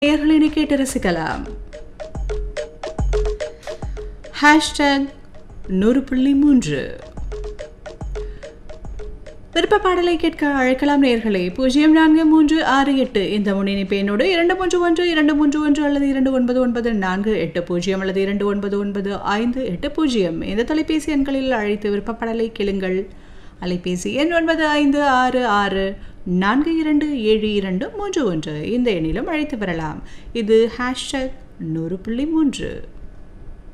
நேயர்களினை கேட்டு ரசிக்கலாம் ஹேஷ்டேக் நூறு புள்ளி மூன்று விருப்ப பாடலை கேட்க அழைக்கலாம் நேர்களே பூஜ்ஜியம் நான்கு மூன்று ஆறு எட்டு இந்த முன்னிணைப்பு எண்ணோடு இரண்டு மூன்று ஒன்று இரண்டு மூன்று ஒன்று அல்லது இரண்டு ஒன்பது ஒன்பது நான்கு எட்டு பூஜ்ஜியம் அல்லது இரண்டு ஒன்பது ஒன்பது ஐந்து எட்டு பூஜ்ஜியம் இந்த தொலைபேசி எண்களில் அழைத்து விருப்ப பாடலை கேளுங்கள் அலைபேசி எண் ஒன்பது ஐந்து ஆறு ஆறு நான்கு இரண்டு ஏழு இரண்டு மூன்று ஒன்று இந்த எண்ணிலும் அழைத்து வரலாம் இது ஹேஷ்டேக் நூறு புள்ளி மூன்று